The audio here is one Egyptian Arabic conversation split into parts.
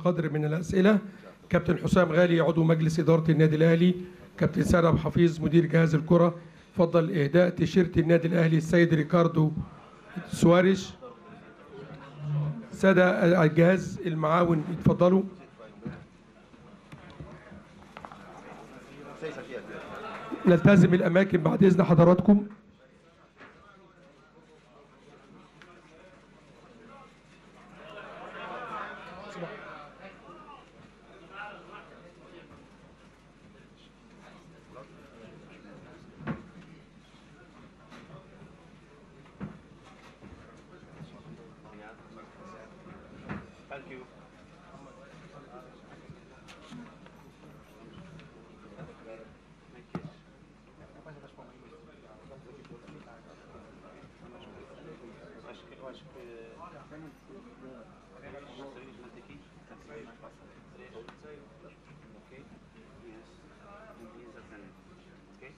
قدر من الأسئلة كابتن حسام غالي عضو مجلس إدارة النادي الأهلي كابتن سعد عبد الحفيظ مدير جهاز الكرة فضل إهداء تيشيرت النادي الأهلي السيد ريكاردو سواريش سادة الجهاز المعاون يتفضلوا نلتزم الأماكن بعد إذن حضراتكم Thank you. Acho que, eu acho que três daqui, mais fácil. Três. Ok? Yes. Exatamente. Ok?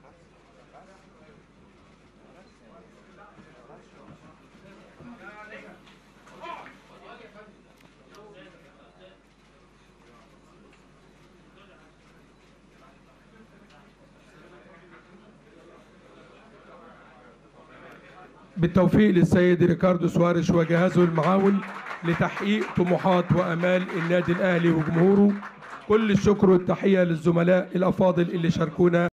بالتوفيق للسيد ريكاردو سواريش وجهازه المعاون لتحقيق طموحات وامال النادي الاهلي وجمهوره كل الشكر والتحيه للزملاء الافاضل اللي شاركونا